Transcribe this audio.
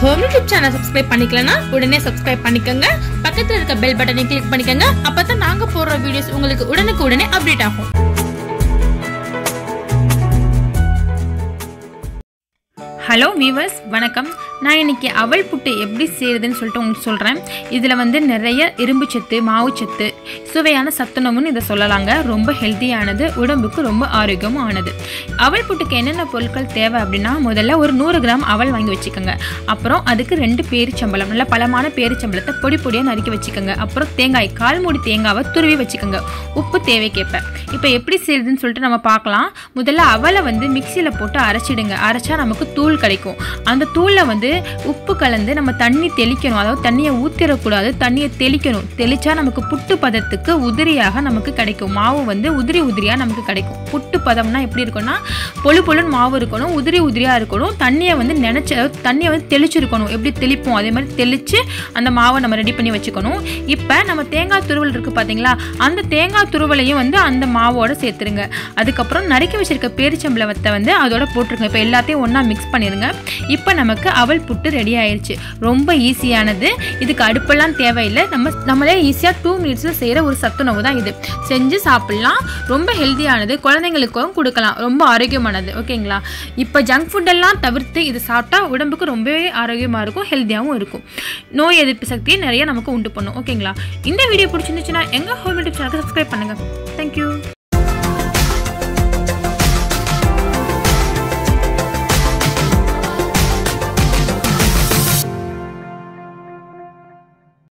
home YouTube channel subscribe பண்ணிக்கலனா உடனே subscribe பண்ணிக்கோங்க பக்கத்துல இருக்க பெல் பட்டனை கிளிக் பண்ணிக்கோங்க அப்பதான் நாங்க போடுற வீடியோஸ் உங்களுக்கு உடனுக்கு உடனே அப்டேட் ஆகும் ஹலோ வீவர்ஸ் வணக்கம் நான் இன்னைக்கு அவல் புட்டு எப்படி செய்கிறதுன்னு சொல்லிட்டு உங்களுக்கு சொல்கிறேன் இதில் வந்து நிறைய இரும்பு சத்து மாவுச்சத்து சுவையான சத்துணவுன்னு இதை சொல்லலாங்க ரொம்ப ஹெல்த்தியானது உடம்புக்கு ரொம்ப ஆரோக்கியமும் ஆனது அவல் புட்டுக்கு என்னென்ன பொருட்கள் தேவை அப்படின்னா முதல்ல ஒரு நூறு கிராம் அவல் வாங்கி வச்சுக்கோங்க அப்புறம் அதுக்கு ரெண்டு பேரிச்சம்பளம் நல்ல பலமான பேரிச்சம்பளத்தை பொடி பொடியாக நறுக்கி வச்சுக்கோங்க அப்புறம் தேங்காய் கால் மூடி தேங்காவை துருவி வச்சுக்கோங்க உப்பு தேவைக்கேற்ப இப்போ எப்படி செய்யுதுன்னு சொல்லிட்டு நம்ம பார்க்கலாம் முதல்ல அவலை வந்து மிக்சியில் போட்டு அரைச்சிடுங்க அரைச்சா நமக்கு தூள் கிடைக்கும் அந்த தூளில் வந்து உப்பு கலந்து நம்ம தண்ணி தெளிக்கணும் அதாவது தண்ணியை ஊற்றிடக்கூடாது தண்ணியை தெளிக்கணும் தெளிச்சா நமக்கு புட்டு பதத்துக்கு உதிரியாக நமக்கு கிடைக்கும் மாவு வந்து உதிரி உதிரியாக நமக்கு கிடைக்கும் புட்டு பதம்னா எப்படி இருக்கும்னா பொழு பொழுன்னு மாவு இருக்கணும் உதிரி உதிரியாக இருக்கணும் தண்ணியை வந்து நினச்ச அதாவது தண்ணியை வந்து தெளிச்சிருக்கணும் எப்படி தெளிப்போம் அதே மாதிரி தெளித்து அந்த மாவை நம்ம ரெடி பண்ணி வச்சுக்கணும் இப்போ நம்ம தேங்காய் துருவல் இருக்குது பார்த்தீங்களா அந்த தேங்காய் துருவலையும் வந்து அந்த மாவோட சேர்த்துருங்க அதுக்கப்புறம் நறுக்கி வச்சிருக்க பேரிச்சம்பளத்தை வந்து அதோட போட்டுருங்க இப்போ எல்லாத்தையும் ஒன்றா மிக்ஸ் பண்ணிடுங்க இப்போ நமக்கு அவல் புட்டு ரெடி ஆயிடுச்சு ரொம்ப ஈஸியானது இதுக்கு அடுப்பெல்லாம் தேவையில்லை நம்ம நம்மளே ஈஸியாக டூ மினிட்ஸில் செய்கிற ஒரு சத்துணவு தான் இது செஞ்சு சாப்பிட்லாம் ரொம்ப ஹெல்த்தியானது குழந்தைங்களுக்கும் கொடுக்கலாம் ரொம்ப ஆரோக்கியமானது ஓகேங்களா இப்போ ஜங்க் ஃபுட்டெல்லாம் தவிர்த்து இது சாப்பிட்டா உடம்புக்கு ரொம்பவே ஆரோக்கியமாக இருக்கும் ஹெல்த்தியாகவும் இருக்கும் நோய் எதிர்ப்பு சக்தியை நிறைய நமக்கு உண்டு பண்ணும் ஓகேங்களா இந்த வீடியோ பிடிச்சிருந்துச்சுன்னா எங்கள் ஹோம் யூடியூப் சேனலுக்கு சப்ஸ்கிரைப் பண்ணுங்கள் தேங்க்யூ